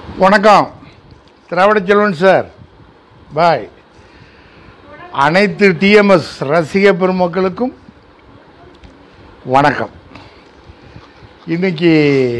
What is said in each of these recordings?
வணக்கம் திராவிட Selvan sir bye அனைத்து TMS ரசிக பெருமக்களுக்கும் வணக்கம் இன்னைக்கு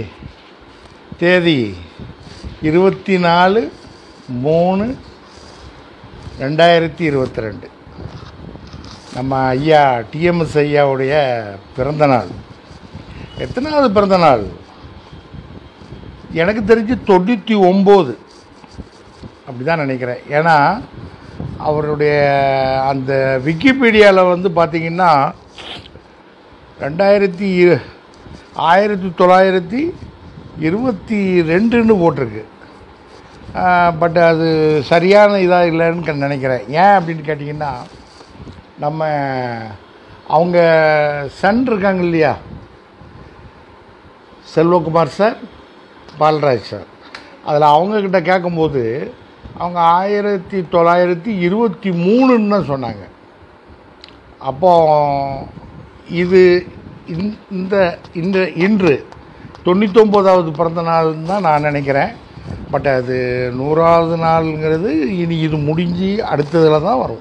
தேதி இருபத்தி நாலு மூணு ரெண்டாயிரத்தி இருபத்தி ரெண்டு நம்ம ஐயா டிஎம்எஸ் ஐயாவுடைய பிறந்த நாள் எத்தனாவது பிறந்த நாள் எனக்கு தெரிஞ்சு தொண்ணூற்றி ஒம்பது அப்படி தான் நினைக்கிறேன் ஏன்னா அவருடைய அந்த விக்கிபீடியாவில் வந்து பார்த்திங்கன்னா ரெண்டாயிரத்தி இரு- ஆயிரத்தி தொள்ளாயிரத்தி இருபத்தி ரெண்டுன்னு போட்டிருக்கு பட் அது சரியான இதாக இல்லைன்னு க- நினைக்கிறேன் ஏன் அப்படின்னு கேட்டிங்கன்னா நம்ம அவங்க சன் இருக்காங்க இல்லையா செல்வகுமார் சார் பால்ராஜ் சார் அதில் அவங்கக்கிட்ட கேட்கும்போது அவங்க ஆயிரத்தி தொள்ளாயிரத்தி இருபத்தி மூணுன்னு தான் சொன்னாங்க அப்போ இது இந்த- இந்த இந்த இன்று தொண்ணூத்தொம்போதாவது பிறந்த நாள்னு தான் நான் நினைக்கிறேன் பட் அது நூறாவது நாளுங்கிறது இனி இது முடிஞ்சு அடுத்ததில் தான் வரும்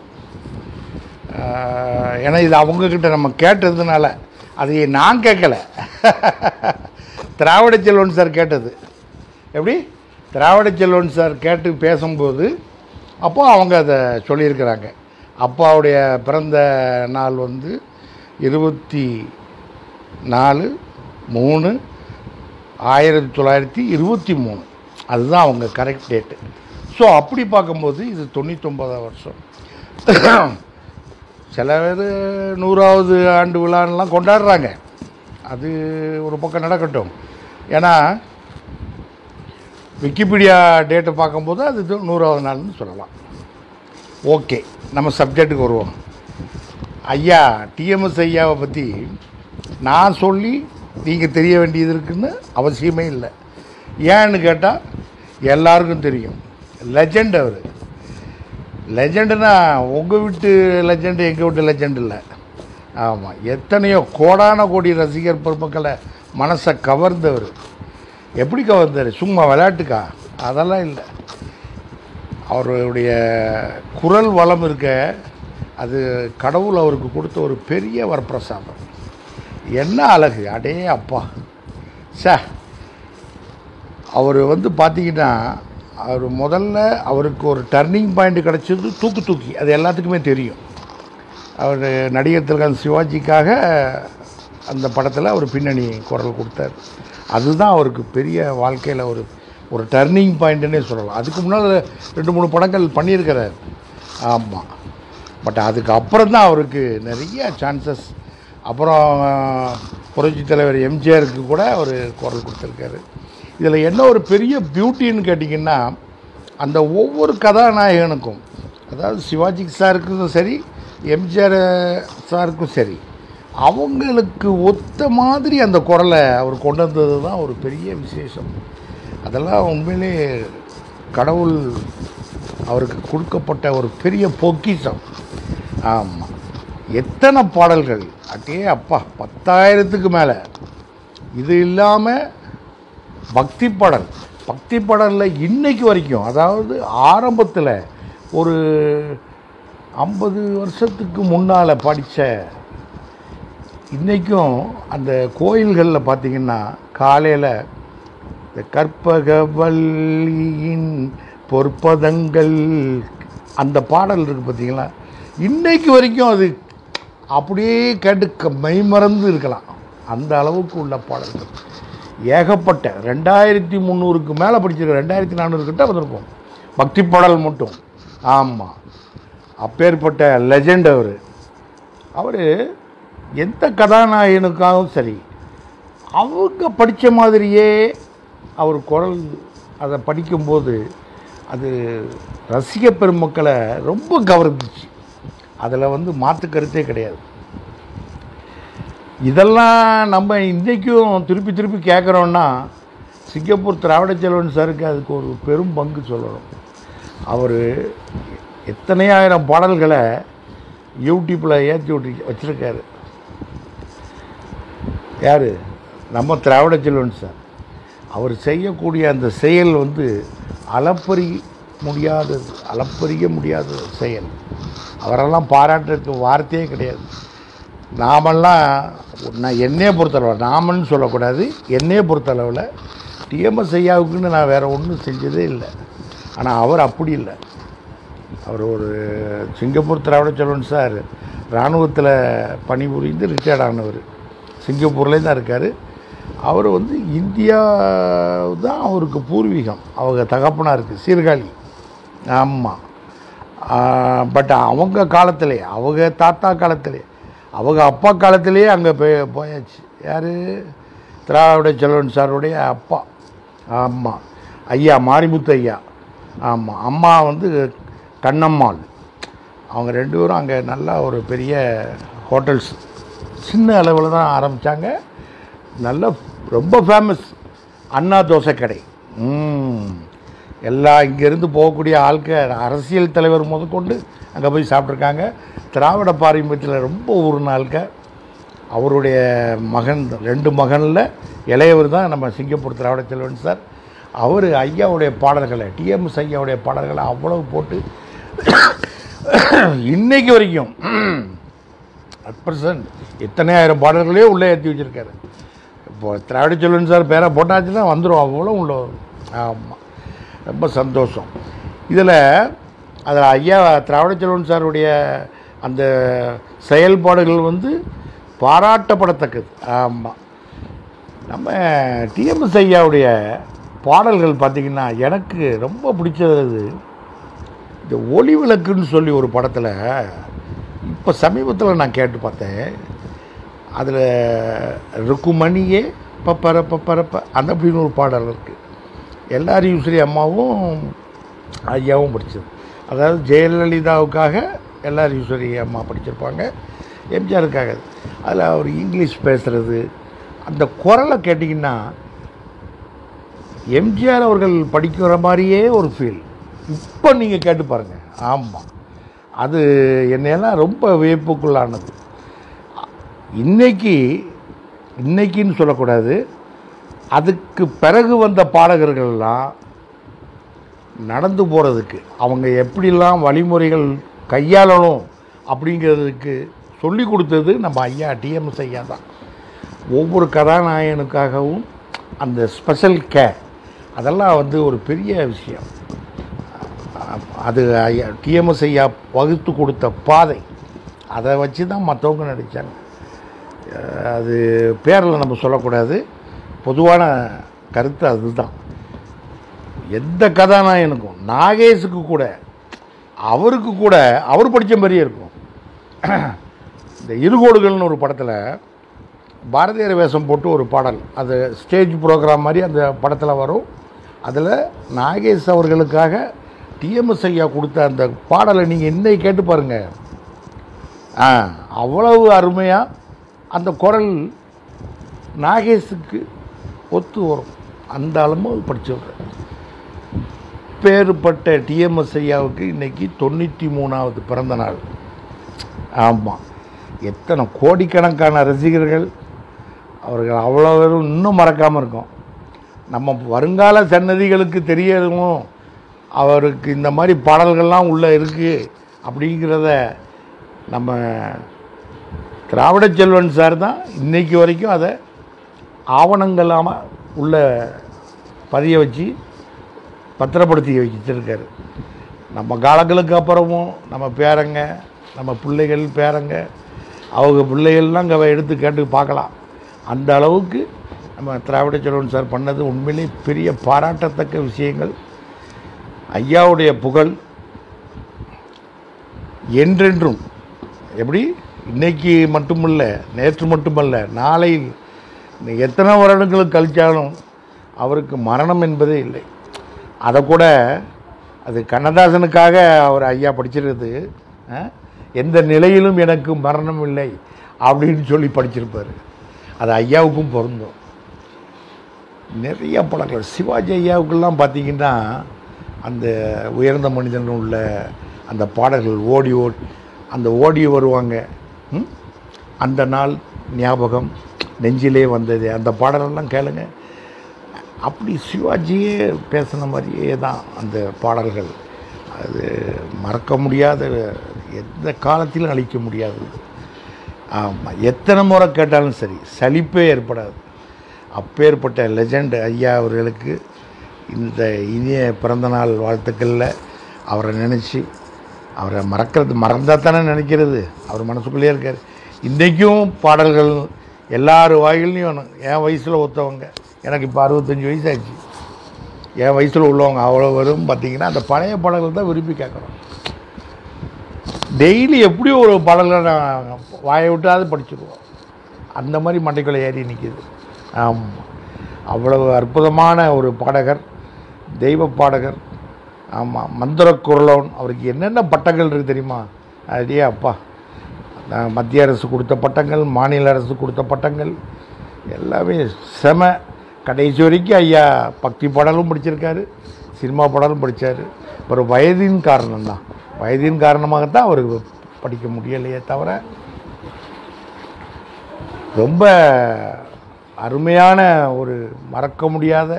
ஆஹ், ஏன்னா இது அவங்கக்கிட்ட நம்ம கேட்டதுனால அதை நான் கேட்கல திராவிட செல்வன் சார் கேட்டது எப்படி திராவிட செல்வன் சார் கேட்டு பேசும்போது அப்போ அவங்க அதை சொல்லியிருக்கிறாங்க அப்பாவுடைய பிறந்த நாள் வந்து இருபத்தி நாலு மூணு ஆயிரத்தி தொள்ளாயிரத்தி இருபத்தி மூணு அதுதான் அவங்க கரெக்ட் டேட்டு ஸோ அப்படி பார்க்கும்போது இது தொண்ணூத்தொம்பதாம் வருஷம் சில பேர் நூறாவது ஆண்டு விழான்லாம் கொண்டாடுறாங்க அது ஒரு பக்கம் நடக்கட்டும் ஏன்னா விக்கிபீடியா டேட்டை பார்க்கும்போது அது இது நூறாவது நாள்னு சொல்லலாம் ஓகே நம்ம சப்ஜெக்ட்டுக்கு வருவோம் ஐயா டிஎம்எஸ் ஐயாவை பற்றி நான் சொல்லி நீங்கள் தெரிய வேண்டியது இருக்குன்னு அவசியமே இல்லை ஏன்னு கேட்டால் எல்லாருக்கும் தெரியும் லெஜெண்ட் அவர் லெஜெண்டுனா உங்கள் வீட்டு லெஜெண்டு எங்கள் வீட்டு லெஜெண்ட் இல்லை ஆமாம் எத்தனையோ கோடான கோடி ரசிகர் பெருமக்களை மனசை கவர்ந்தவர் எப்படி கவர்ந்தார் சும்மா விளையாட்டுக்கா அதெல்லாம் இல்லை அவருடைய குரல் வளம் இருக்க அது கடவுள் அவருக்கு கொடுத்த ஒரு பெரிய வரப்பிரசாதம் என்ன அழகு அடே அப்பா சே அவர் வந்து பார்த்தீங்கன்னா அவர் முதல்ல அவருக்கு ஒரு டர்னிங் பாயிண்ட் கிடச்சது தூக்கு தூக்கி அது எல்லாத்துக்குமே தெரியும் அவர் நடிகர் திலகம் சிவாஜிக்காக அந்த படத்தில் அவர் பின்னணி குரல் கொடுத்தார் அதுதான் அவருக்கு பெரிய வாழ்க்கையில் ஒரு ஒரு டர்னிங் பாயிண்ட்டுன்னே சொல்லலாம் அதுக்கு முன்னால் ரெண்டு மூணு படங்கள் பண்ணியிருக்கிறார் ஆமாம் பட் அதுக்கு அப்புறம் தான் அவருக்கு நிறைய சான்சஸ் அப்புறம் புரட்சி தலைவர் எம்ஜிஆருக்கு கூட அவர் குரல் கொடுத்துருக்காரு இதில் என்ன ஒரு பெரிய பியூட்டின்னு கேட்டிங்கன்னா அந்த ஒவ்வொரு கதாநாயகனுக்கும் அதாவது சிவாஜி சாருக்கும் சரி எம்ஜிஆர் சாருக்கும் சரி அவங்களுக்கு ஒத்த மாதிரி அந்த குரலை அவர் கொண்டு வந்தது தான் ஒரு பெரிய விசேஷம் அதெல்லாம் உண்மையிலே கடவுள் அவருக்கு கொடுக்கப்பட்ட ஒரு பெரிய பொக்கிஷம் ஆமாம் எத்தனை பாடல்கள் அட்டே அப்பா பத்தாயிரத்துக்கு மேலே இது இல்லாமல் பக்தி பாடல் பக்தி பாடலில் இன்னைக்கு வரைக்கும் அதாவது ஆரம்பத்தில் ஒரு ஐம்பது வருஷத்துக்கு முன்னால் படித்த இன்றைக்கும் அந்த கோயில்களில் பார்த்தீங்கன்னா காலையில் இந்த கற்பகவல்லியின் பொற்பதங்கள் அந்த பாடல் இருக்குது பார்த்தீங்களா இன்னைக்கு வரைக்கும் அது அப்படியே கேட்டு க- மெய்மறந்து இருக்கலாம் அந்த அளவுக்கு உள்ள பாடல்கள் ஏகப்பட்ட ரெண்டாயிரத்தி முந்நூறுக்கு மேலே படிச்சிருக்க ரெண்டாயிரத்தி நானூறு கிட்ட வந்திருக்கும் பக்தி பாடல் மட்டும் ஆமாம் அப்பேற்பட்ட லெஜெண்ட் அவர் அவர் எந்த கதாநாயகனுக்காகவும் சரி அவங்க படித்த மாதிரியே அவர் குரல் அதை படிக்கும்போது அது ரசிக பெருமக்களை ரொம்ப கவர்ந்துச்சு அதில் வந்து மாற்று கருத்தே கிடையாது இதெல்லாம் நம்ம இன்றைக்கும் திருப்பி திருப்பி கேட்குறோன்னா சிங்கப்பூர் திராவிட செல்வன் சாருக்கு அதுக்கு ஒரு பெரும் பங்கு சொல்லணும் அவர் எத்தனையாயிரம் பாடல்களை யூடியூப்பில் ஏற்றி விட்டு வச்சுருக்காரு யார் நம்ம திராவிட செல்வன் சார் அவர் செய்யக்கூடிய அந்த செயல் வந்து அளப்பறி முடியாதது அளப்பறிய முடியாத செயல் அவரெல்லாம் பாராட்டுறதுக்கு வார்த்தையே கிடையாது நாமெல்லாம் நான் என்னையே பொறுத்தளவு நாமன்னு சொல்லக்கூடாது என்னையே பொறுத்தளவில் டிஎம்எஸ் ஐயாவுக்குன்னு நான் வேறு ஒன்றும் செஞ்சதே இல்லை ஆனால் அவர் அப்படி இல்லை அவர் ஒரு சிங்கப்பூர் திராவிட செல்வன் சார் இராணுவத்தில் பணிபுரிந்து ரிட்டையர்ட் ஆனவர் சிங்கப்பூர்லேயே தான் இருக்கார் அவர் வந்து இந்தியா தான் அவருக்கு பூர்வீகம் அவங்க தகப்பனாருக்கு சீர்காழி ஆமாம் பட் அவங்க காலத்திலே அவங்க தாத்தா காலத்திலே அவங்க அப்பா காலத்திலேயே அங்கே போய் போயாச்சு யார் திராவிட செல்வன் சாருடைய அப்பா ஆமாம் ஐயா மாரிமுத்து ஐயா ஆமாம் அம்மா வந்து கண்ணம்மாள் அவங்க ரெண்டு பேரும் அங்கே நல்லா ஒரு பெரிய ஹோட்டல்ஸ் சின்ன அளவில் தான் ஆரம்பித்தாங்க நல்ல ரொம்ப ஃபேமஸ் அண்ணா தோசை கடை ம் எல்லா இங்கேருந்து போகக்கூடிய ஆட்க அரசியல் தலைவர் முதற்கொண்டு அங்கே போய் சாப்பிட்ருக்காங்க திராவிட பாரம்பரியத்தில் ரொம்ப ஊர்ன ஆட்க அவருடைய மகன் ரெண்டு மகனில் இளையவர் தான் நம்ம சிங்கப்பூர் திராவிட செல்வன் சார் அவர் ஐயாவுடைய பாடல்களை டிஎம்எஸ் ஐயாவுடைய பாடல்களை அவ்வளவு போட்டு இன்னைக்கு வரைக்கும் அட் பர்சன்ட் எத்தனை ஆயிரம் பாடல்களே உள்ளே ஏற்றி வச்சுருக்காரு இப்போ திராவிட செல்வன் சார் பேரை போட்டாச்சுன்னா வந்துடும் அவ்வளோ உள்ள வரும் ஆமாம் ரொம்ப சந்தோஷம் இதில் அதில் ஐயா திராவிட செல்வன் சாருடைய அந்த செயல்பாடுகள் வந்து பாராட்டப்படத்தக்கது ஆமாம் நம்ம டிஎம்எஸ் ஐயாவுடைய பாடல்கள் பார்த்திங்கன்னா எனக்கு ரொம்ப பிடிச்சது இந்த ஒளி விளக்குன்னு சொல்லி ஒரு படத்தில் இப்போ சமீபத்தில் நான் கேட்டு பார்த்தேன் அதில் ருக்குமணியே பப்பர பப்பரப்ப அந்த அப்படின்னு ஒரு பாடல் இருக்குது எல்லார் யூஸ்வரி அம்மாவும் ஐயாவும் படித்தது அதாவது ஜெயலலிதாவுக்காக எல்லார் யூஸ்வரி அம்மா படிச்சிருப்பாங்க எம்ஜிஆருக்காக அதில் அவர் இங்கிலீஷ் பேசுகிறது அந்த குரலை கேட்டிங்கன்னா எம்ஜிஆர் அவர்கள் படிக்கிற மாதிரியே ஒரு ஃபீல் இப்போ நீங்கள் கேட்டு பாருங்கள் ஆமாம் அது என்னையெல்லாம் ரொம்ப வியப்புக்குள்ளானது இன்னைக்கு இன்னைக்குன்னு சொல்லக்கூடாது அதுக்கு பிறகு வந்த பாடகர்கள்லாம் நடந்து போகிறதுக்கு அவங்க எப்படிலாம் வழிமுறைகள் கையாளணும் அப்படிங்கிறதுக்கு சொல்லி கொடுத்தது நம்ம ஐயா டிஎம்எஸ் ஐயா தான் ஒவ்வொரு கதாநாயகனுக்காகவும் அந்த ஸ்பெஷல் கேர் அதெல்லாம் வந்து ஒரு பெரிய விஷயம் அது ஐயா டிஎம்எஸ் ஐயா வகுத்து கொடுத்த பாதை அதை வச்சு தான் மற்றவங்க நடித்தாங்க அது பேரில் நம்ம சொல்லக்கூடாது பொதுவான கருத்து அதுதான் எந்த கதாநாயகனுக்கும் நாகேஷுக்கு கூட அவருக்கு கூட அவர் படித்த மாதிரியே இருக்கும் இந்த இருகோடுகள்னு ஒரு படத்தில் பாரதியார் வேஷம் போட்டு ஒரு பாடல் அது ஸ்டேஜ் ப்ரோக்ராம் மாதிரி அந்த படத்தில் வரும் அதில் நாகேஷ் அவர்களுக்காக டிஎம்எஸ் ஐயா கொடுத்த அந்த பாடலை நீங்கள் இன்னைக்கு கேட்டு பாருங்கள் ஆ அவ்வளவு அருமையாக அந்த குரல் நாகேஷுக்கு ஒத்து வரும் அந்த அளவு படித்தவர் பேருப்பட்ட டிஎம்எஸ் ஐயாவுக்கு இன்றைக்கி தொண்ணூற்றி மூணாவது பிறந்த நாள் ஆமாம் எத்தனை கோடிக்கணக்கான ரசிகர்கள் அவர்கள் அவ்வளோ பேரும் இன்னும் மறக்காமல் இருக்கோம் நம்ம வருங்கால சன்னதிகளுக்கு தெரியணும் அவருக்கு இந்த மாதிரி பாடல்கள்லாம் உள்ளே இருக்குது அப்படிங்கிறத நம்ம திராவிட செல்வன் சார் தான் இன்னைக்கு வரைக்கும் அதை ஆவணங்களாமல் உள்ள பதிய வச்சு பத்திரப்படுத்தி வச்சிருக்காரு நம்ம காலங்களுக்கு அப்புறமும் நம்ம பேரங்க நம்ம பிள்ளைகள் பேரங்க அவங்க பிள்ளைகள்லாம் அங்கே எடுத்து கேட்டு பார்க்கலாம் அந்த அளவுக்கு நம்ம திராவிட செல்வன் சார் பண்ணது உண்மையிலே பெரிய பாராட்டத்தக்க விஷயங்கள் ஐயாவுடைய புகழ் என்றென்றும் எப்படி இன்னைக்கு மட்டுமல்ல நேற்று மட்டுமல்ல நாளை எத்தனை வருடங்களுக்கு கழித்தாலும் அவருக்கு மரணம் என்பதே இல்லை அதை கூட அது கண்ணதாசனுக்காக அவர் ஐயா படிச்சிருது அஹ், எந்த நிலையிலும் எனக்கு மரணம் இல்லை அப்படின்னு சொல்லி படிச்சிருப்பார் அது ஐயாவுக்கும் பொருந்தும் நிறைய படங்கள் சிவாஜி ஐயாவுக்கெல்லாம் பார்த்தீங்கன்னா அந்த உயர்ந்த மனிதன் உள்ள அந்த பாடல்கள் ஓடி ஓடி அந்த ஓடி வருவாங்க ம்? அந்த நாள் ஞாபகம் நெஞ்சிலே வந்தது அந்த பாடலெல்லாம் கேளுங்க அப்படி சிவாஜியே பேசின மாதிரியே தான் அந்த பாடல்கள் அது மறக்க முடியாத எந்த காலத்திலும் அழிக்க முடியாது ஆமாம் எத்தனை முறை கேட்டாலும் சரி சலிப்பே ஏற்படாது அப்பேற்பட்ட லெஜண்ட் ஐயா அவர்களுக்கு இந்த இனிய பிறந்தநாள் வாழ்த்துக்களில் அவரை நினச்சி அவரை மறக்கிறது மறந்தால் தானே நினைக்கிறது அவர் மனசுக்குள்ளேயே இருக்கார் இன்றைக்கும் பாடல்கள் எல்லார் வாயிலையும் என் வயசில் ஒருத்தவங்க எனக்கு இப்போ அறுபத்தஞ்சி வயசு ஆச்சு என் வயசில் உள்ளவங்க அவ்வளோ வரும் பார்த்தீங்கன்னா அந்த பழைய பாடல்கள் தான் விரும்பி கேட்குறோம் டெய்லி எப்படியும் ஒரு பாடல்களை நான் வாயை விட்டாவது படிச்சிருவோம் அந்த மாதிரி மண்டைக்குள்ளே ஏறி நிற்கிது ஆமாம் அவ்வளவு அற்புதமான ஒரு பாடகர் தெய்வ பாடகர் ஆமாம் மந்திர குரலோன் அவருக்கு என்னென்ன பட்டங்கள் இருக்குது தெரியுமா அடியே அப்பா நான் மத்திய அரசு கொடுத்த பட்டங்கள் மாநில அரசு கொடுத்த பட்டங்கள் எல்லாமே செம கடைசி வரைக்கும் ஐயா பக்தி பாடலும் படிச்சிருக்காரு சினிமா பாடலும் படித்தார் ஒரு வயதின் காரணம்தான் வயதின் காரணமாகத்தான் அவருக்கு படிக்க முடியலையே தவிர ரொம்ப அருமையான ஒரு மறக்க முடியாத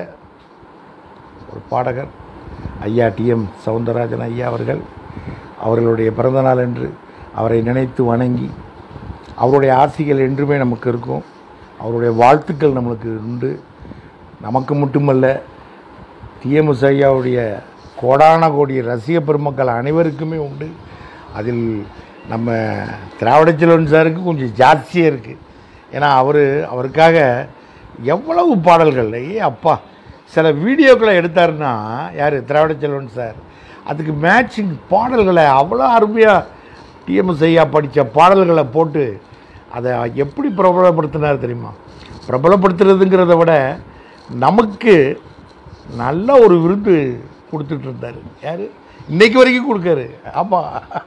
ஒரு பாடகர் ஐயா டிஎம் சவுந்தரராஜன் ஐயா அவர்கள் அவர்களுடைய பிறந்தநாள் என்று அவரை நினைத்து வணங்கி அவருடைய ஆசிகள் என்றுமே நமக்கு இருக்கும் அவருடைய வாழ்த்துக்கள் நம்மளுக்கு உண்டு நமக்கு மட்டுமல்ல டிஎம்எஸ் ஐயாவுடைய கோடான கோடி ரசிக பெருமக்கள் அனைவருக்குமே உண்டு அதில் நம்ம திராவிட செல்வன் சாருக்கு கொஞ்சம் ஜாஸ்தியாக இருக்குது ஏன்னா அவர் அவருக்காக எவ்வளவு பாடல்கள் ஏ அப்பா சில வீடியோக்களை எடுத்தாருன்னா யார் திராவிட செல்வன் சார் அதுக்கு மேட்சிங் பாடல்களை அவ்வளோ அருமையாக டிஎம்எஸ் ஐயா படித்த பாடல்களை போட்டு அதை எப்படி பிரபலப்படுத்தினார் தெரியுமா பிரபலப்படுத்துறதுங்கிறத விட நமக்கு நல்ல ஒரு விருது கொடுத்துட்டு இருந்தார் யார் இன்னைக்கு வரைக்கும் கொடுக்காரு ஆமாம்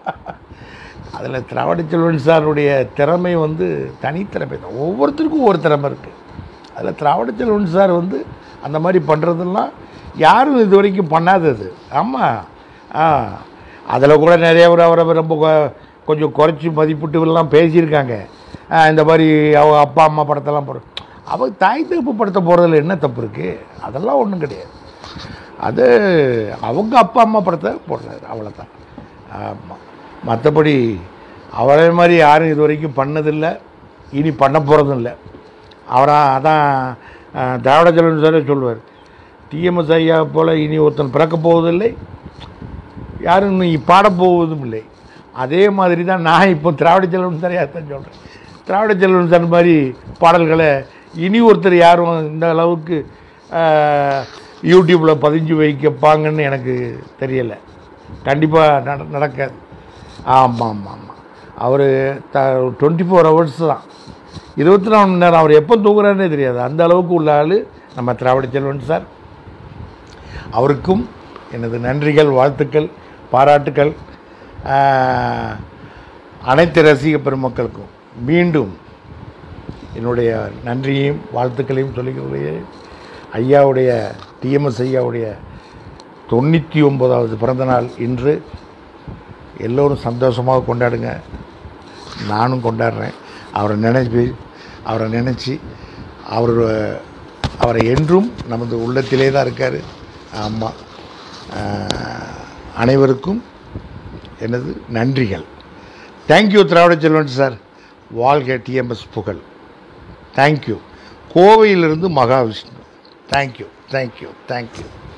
அதில் திராவிட செல்வன் சாருடைய திறமை வந்து தனித்திறமை தான் ஒவ்வொருத்தருக்கும் ஒவ்வொரு திறமை இருக்குது அதில் திராவிட செல்வன் சார் வந்து அந்த மாதிரி பண்ணுறதெல்லாம் யாரும் இது வரைக்கும் பண்ணாதது ஆமாம் ஆ அதில் கூட நிறைய பேர் அவரை ரொம்ப கொ- கொஞ்சம் குறைச்சி மதிப்பிட்டுலாம் பேசியிருக்காங்க ஆ, இந்த மாதிரி அவங்க அப்பா அம்மா படத்தெல்லாம் போடுற அவங்க தாய் தப்பு படத்தை போடுறதுல என்ன தப்பு இருக்குது அதெல்லாம் ஒன்றும் கிடையாது அது அவங்க அப்பா அம்மா படத்தை போடுறாரு அவ்வளோதான் ஆமாம் மற்றபடி அவரே மாதிரி யாரும் இது வரைக்கும் பண்ணதில்லை இனி பண்ண போகிறதும் இல்லை அவரா அதான் அஹ், திராவிட செல்வன் சாரே சொல்லுவார் டிஎம்எஸ் ஐயா போல் இனி ஒருத்தன் பிறக்க போவதில்லை யாரும் நீ பாடப்போவதும் இல்லை அதே மாதிரி தான் நான் இப்போ திராவிட செல்வன் சாரையாக தான் சொல்கிறேன் திராவிட செல்வன் சார் மாதிரி பாடல்களை இனி ஒருத்தர் யாரும் இந்த அளவுக்கு யூடியூப்பில் பதிஞ்சு வைக்கப்பாங்கன்னு எனக்கு தெரியலை கண்டிப்பாக நட நடக்காது ஆமாம் ஆமாம் ஆமாம் அவர் த டுவெண்ட்டி ஃபோர் ஹவர்ஸ் தான் இருபத்தி நாலு மணி நேரம் அவர் எப்போ தூங்குறாருன்னே தெரியாது அந்த அளவுக்கு உள்ள ஆள் நம்ம திராவிட செல்வன் சார் அவருக்கும் எனது நன்றிகள் வாழ்த்துக்கள் பாராட்டுக்கள் ஆஹ், அனைத்து ரசிக பெருமக்களுக்கும் மீண்டும் என்னுடைய நன்றியையும் வாழ்த்துக்களையும் சொல்லிக்கொள்கிறேன் ஐயாவுடைய டிஎம்எஸ் ஐயாவுடைய தொண்ணூற்றி ஒன்பதாவது பிறந்தநாள் இன்று எல்லோரும் சந்தோஷமாக கொண்டாடுங்க நானும் கொண்டாடுறேன் அவரை நினைச்சு அவரை நினச்சி அவர் அவரை என்றும் நமது உள்ளத்திலே தான் இருக்கார் ஆமாம் அனைவருக்கும் எனது நன்றிகள் தேங்க்யூ திராவிட செல்வன் சார் வாழ்க டிஎம்எஸ் புகழ் தேங்க்யூ கோவையிலிருந்து மகாவிஷ்ணு தேங்க்யூ தேங்க்யூ தேங்க்யூ